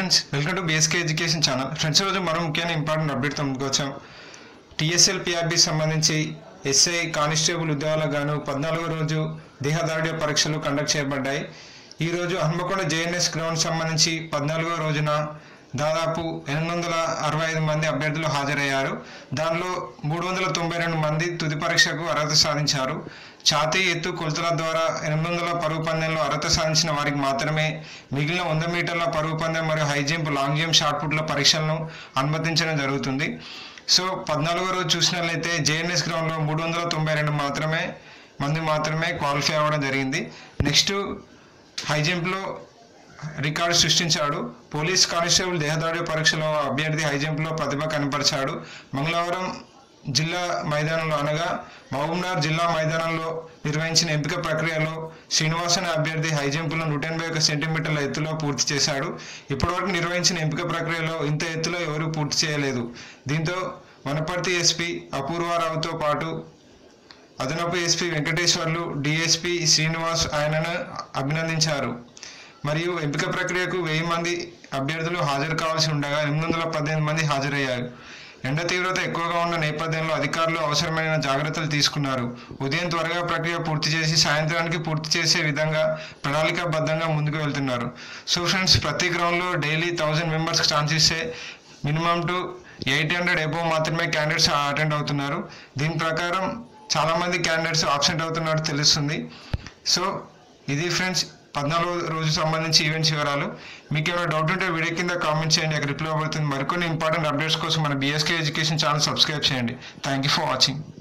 friends welcome to BSK education channel friends రోజు మనం ముఖ్యమైన ఇంపార్టెంట్ అప్డేట్తో ముందుకు వచ్చాం టీఎస్ఎల్ పిఆర్బి సంబంధించి ఎస్ఐ కానిస్టేబుల్ ఉద్యోగాలకు గాను పద్నాలుగో రోజు దేహదారుడ్య పరీక్షలు కండక్ట్ చేయబడ్డాయి ఈ రోజు హన్మకొండ జేఎన్ఎస్ గ్రౌండ్ సంబంధించి పద్నాలుగో రోజున దాదాపు ఎనిమిది వందల అరవై ఐదు మంది అభ్యర్థులు హాజరయ్యారు దానిలో మూడు వందల తొంభై రెండు మంది తుది పరీక్షకు అర్హత సాధించారు ఛాతీ ఎత్తు కొలతల ద్వారా ఎనిమిది వందల పరుగు పందెంలో అర్హత సాధించిన వారికి మాత్రమే మిగిలిన వంద మీటర్ల పరుగు పందెం మరియు high jump long jump shot పుట్ల పరీక్షలను అనుమతించడం జరుగుతుంది సో పద్నాలుగో రోజు చూసినట్లయితే జేఎన్ఎస్ గ్రౌండ్లో మూడు వందల తొంభై రెండు మాత్రమే మంది మాత్రమే క్వాలిఫై అవ్వడం జరిగింది నెక్స్ట్ హై జంప్లో రికార్డు సృష్టించాడు పోలీస్ కానిస్టేబుల్ దేహదాడి పరీక్షలో అభ్యర్థి హై జంప్లో ప్రతిభ కనపరిచాడు మంగళవారం జిల్లా మైదానంలో అనగా మహబూబ్నగర్ జిల్లా మైదానంలో నిర్వహించిన ఎంపిక ప్రక్రియలో శ్రీనివాస్ అనే అభ్యర్థి హై జంపులో నూట ఎనభై ఒక సెంటీమీటర్ల ఎత్తులో పూర్తి చేశాడు ఇప్పటివరకు నిర్వహించిన ఎంపిక ప్రక్రియలో ఇంత ఎత్తులో ఎవరూ పూర్తి చేయలేదు దీంతో వనపర్తి ఎస్పీ అపూర్వారావుతో పాటు అదనపు ఎస్పీ వెంకటేశ్వర్లు డిఎస్పీ శ్రీనివాస్ ఆయనను అభినందించారు మరియు ఎంపిక ప్రక్రియకు వెయ్యి మంది అభ్యర్థులు హాజరు కావాల్సి ఉండగా ఎనిమిది వందల పద్దెనిమిది మంది హాజరయ్యారు ఎండ తీవ్రత ఎక్కువగా ఉన్న నేపథ్యంలో అధికారులు అవసరమైన జాగ్రత్తలు తీసుకున్నారు ఉదయం త్వరగా ప్రక్రియ పూర్తి చేసి సాయంత్రానికి పూర్తి చేసే విధంగా ప్రణాళికాబద్ధంగా ముందుకు వెళ్తున్నారు సో ఫ్రెండ్స్ ప్రతి గ్రౌండ్లో డైలీ థౌజండ్ మెంబర్స్ ఛాన్స్ ఇస్తే minimum two eight hundred above మాత్రమే క్యాండిడేట్స్ అటెండ్ అవుతున్నారు దీని ప్రకారం చాలామంది క్యాండిడేట్స్ ఆబ్సెంట్ అవుతున్నట్టు తెలుస్తుంది సో ఇది ఫ్రెండ్స్ పద్నాలుగు రోజు సంబంధించి ఈవెంట్స్ వివరాలు మీకు ఏమైనా డౌట్ ఉంటే వీడియో కింద కామెంట్ చేయండి అక్కడ రిప్లై అవుతుంది మరికొన్ని ఇంపార్టెంట్ అప్డేట్స్ కోసం మన బీఎస్కే ఎడ్యుకేషన్ ఛానల్ సబ్స్క్రైబ్ చేయండి థ్యాంక్ యూ ఫర్ వాచింగ్